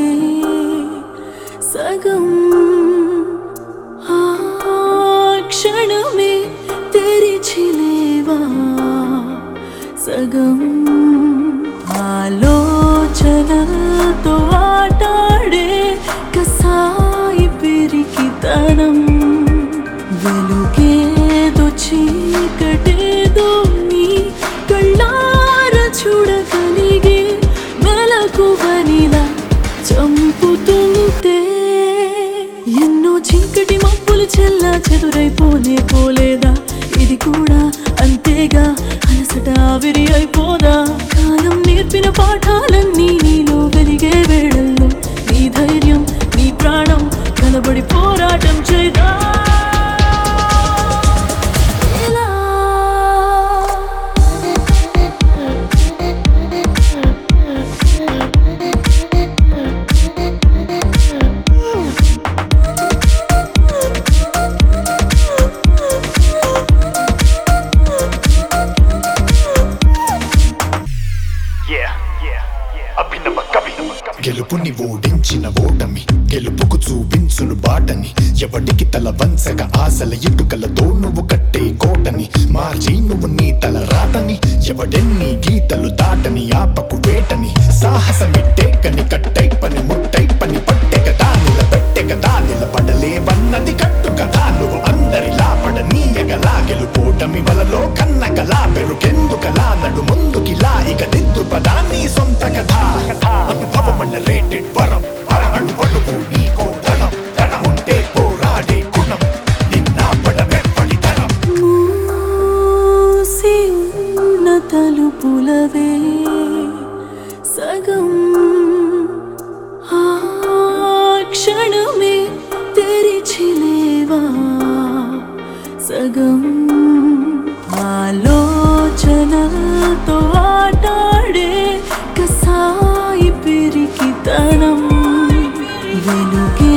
సగం ఆ క్షణమే తెరిచిలేవా సగం ఆలోచనతో ఆటాడే కసాయి పిరికితనం వెలుగేదో చీకటేదో నీ కళ్ళార చూడగలిగే మెలకువనిలా చంపుతుంటే ఎన్నో చీకటి మప్పులు చెల్లా చెదురైపోనే పోలేదా ఇది కూడా అంతేగా అలసట ఆవిరి అయిపోదా కాలం నేర్పిన పాఠాలన్నీ నీలో వెలిగే వేళల్లో నీ ధైర్యం నీ ప్రాణం కలబడి పోరాటం చేదా ఇలా Yeah, yeah, yeah. అభినవ కవి గెలుపుని ఓడించిన ఓటమి గెలుపుకు చూపించును బాటని ఎవడికి తల వంచక ఆశల ఇటుకలతో నువ్వు కట్టే కోటని మార్చి నువ్వు నీ తల రాతని ఎవడెన్ని గీతలు దాటని ఆపకు వేటని సాహసమిట్టే కని కట్టై పని ముట్టై పని పట్టె కదా నిలబెట్టె కదా నిలబడలేవన్నది కట్టు కదా నువ్వు అందరిలా పడనీయగలా గెలుపోటమి వలలో కన్నగలా పెరుకెందుకలా నడు ముందుకిలా ఇక దిద్దు పదాన్ని సొంత కథ అనుభవమన్న రేటెడ్ వరం అరగడు పడుకు నీకో ధనం ధనముంటే పోరాడే గుణం నిన్న పడమెప్పటితనం మూసి ఉన్న తలుపులవే సగం ఆ క్షణమే తెరిచిలేవా సగం ఆలోచనతో ఆటాడే కసాయి పిరికితనం వెలుగే